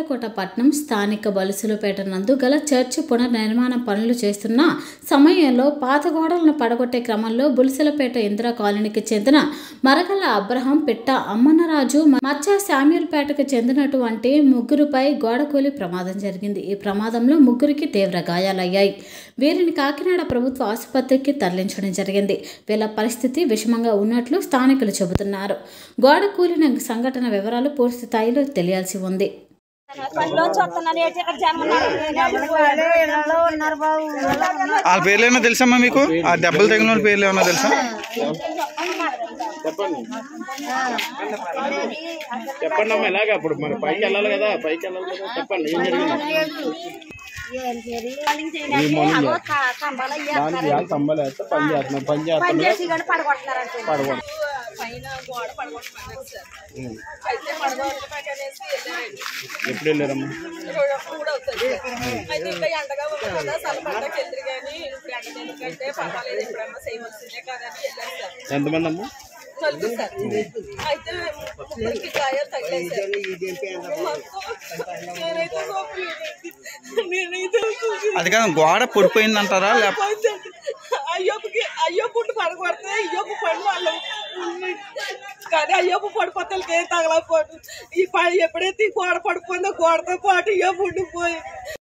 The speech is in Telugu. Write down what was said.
సామర్లకోట పట్నం స్థానిక బలుసులపేట నందు గల చర్చి పునర్నిర్మాణ పనులు చేస్తున్న సమయంలో పాత గోడలను పడగొట్టే క్రమంలో బులుసులపేట ఇందిరా కాలనీకి చెందిన మరగల్ల అబ్రహం పిట్ట అమ్మన్నరాజు మచ్చ శామ్యూల్పేటకు చెందినటువంటి ముగ్గురుపై గోడకూలి ప్రమాదం జరిగింది ఈ ప్రమాదంలో ముగ్గురికి తీవ్ర గాయాలయ్యాయి వీరిని కాకినాడ ప్రభుత్వ ఆసుపత్రికి తరలించడం జరిగింది వీళ్ళ పరిస్థితి విషమంగా ఉన్నట్లు స్థానికులు చెబుతున్నారు గోడ కూలిన సంఘటన వివరాలు పూర్తి స్థాయిలో తెలియాల్సి ఉంది పనిలోంచి వస్తున్నాను ఏంటి ఇక్కడ జనం ఉన్నారు వాళ్ళ పేర్లు ఏమైనా తెలుసమ్మా మీకు ఆ దెబ్బలు తగిన వాళ్ళ పేర్లు ఏమైనా తెలుసా చెప్పండి అమ్మా ఎలాగ అప్పుడు మరి పైకి వెళ్ళాలి కదా పైకి వెళ్ళాలి కదా చెప్పండి ఏం జరిగింది కంబాల దానికి యాద స్తంభాలు వేస్తే పని చేస్తున్నాం పని చేస్తున్నాం చేసి కానీ పడగొడుతున్నారంటే పడకూడదు పైన గోడ పడగొట్టమన్నారు సార్ అయితే పడగొట్టమనేసి వెళ్ళారండి ఎప్పుడు వెళ్ళారమ్మా రెండు మూడు అవుతుంది అయితే ఇంకా ఎండగా ఉంది కదా సల పండగకి వెళ్ళరు కానీ ఇప్పుడు ఎండ ఎందుకంటే పర్వాలేదు ఎప్పుడన్నా చేయవలసిందే కదా అని వెళ్ళారు సార్ ఎంతమంది అమ్మా నలుగురు సార్ అయితే ముగ్గురికి గాయాలు తగిలాయి సార్ మొత్తం నేనైతే గోపలేదు. నేనైతే అది కాదు గోడ పొడిపోయింది అంటారా లేకపోతే అయ్యప్పకి అయ్యప్ప ఉండి పడకూడదు అయ్యప్ప పడి వాళ్ళు ఉన్నాయి. కానీ అయ్యప్ప పడిపోతే వాళ్ళకి ఏం తగలకపోదు ఈ పడి ఎప్పుడైతే ఈ గోడ పడిపోయిందో గోడతో పాటు అయ్యప్ప ఉండిపోయి